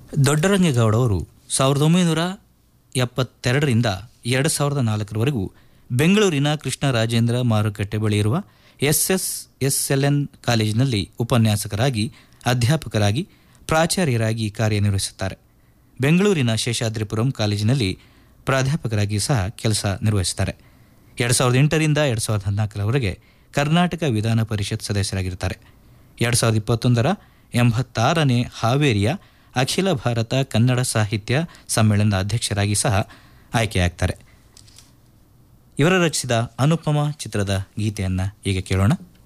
ದೊಡ್ಡರಂಗೇಗೌಡ ಅವರು ಸಾವಿರದ ಒಂಬೈನೂರ ಎಪ್ಪತ್ತೆರಡರಿಂದ ಎರಡು ಸಾವಿರದ ನಾಲ್ಕರವರೆಗೂ ಬೆಂಗಳೂರಿನ ಕೃಷ್ಣರಾಜೇಂದ್ರ ಮಾರುಕಟ್ಟೆ ಬಳಿ ಇರುವ S S S L N ಕಾಲೇಜಿನಲ್ಲಿ ಉಪನ್ಯಾಸಕರಾಗಿ ಅಧ್ಯಾಪಕರಾಗಿ ಪ್ರಾಚಾರ್ಯರಾಗಿ ಕಾರ್ಯನಿರ್ವಹಿಸುತ್ತಾರೆ ಬೆಂಗಳೂರಿನ ಶೇಷಾದ್ರಿಪುರಂ ಕಾಲೇಜಿನಲ್ಲಿ ಪ್ರಾಧ್ಯಾಪಕರಾಗಿ ಸಹ ಕೆಲಸ ನಿರ್ವಹಿಸುತ್ತಾರೆ ಎರಡು ಸಾವಿರದ ಎಂಟರಿಂದ ಎರಡು ಸಾವಿರದ ಹದಿನಾಲ್ಕರವರೆಗೆ ಕರ್ನಾಟಕ ವಿಧಾನ ಪರಿಷತ್ ಸದಸ್ಯರಾಗಿರುತ್ತಾರೆ ಎರಡು ಸಾವಿರದ ಇಪ್ಪತ್ತೊಂದರ ಎಂಬತ್ತಾರನೇ ಹಾವೇರಿಯ ಅಖಿಲ ಭಾರತ ಕನ್ನಡ ಸಾಹಿತ್ಯ ಸಮ್ಮೇಳನದ ಅಧ್ಯಕ್ಷರಾಗಿ ಸಹ ಆಯ್ಕೆಯಾಗ್ತಾರೆ ಇವರ ರಚಿಸಿದ ಅನುಪಮ ಚಿತ್ರದ ಗೀತೆಯನ್ನು ಈಗ ಕೇಳೋಣ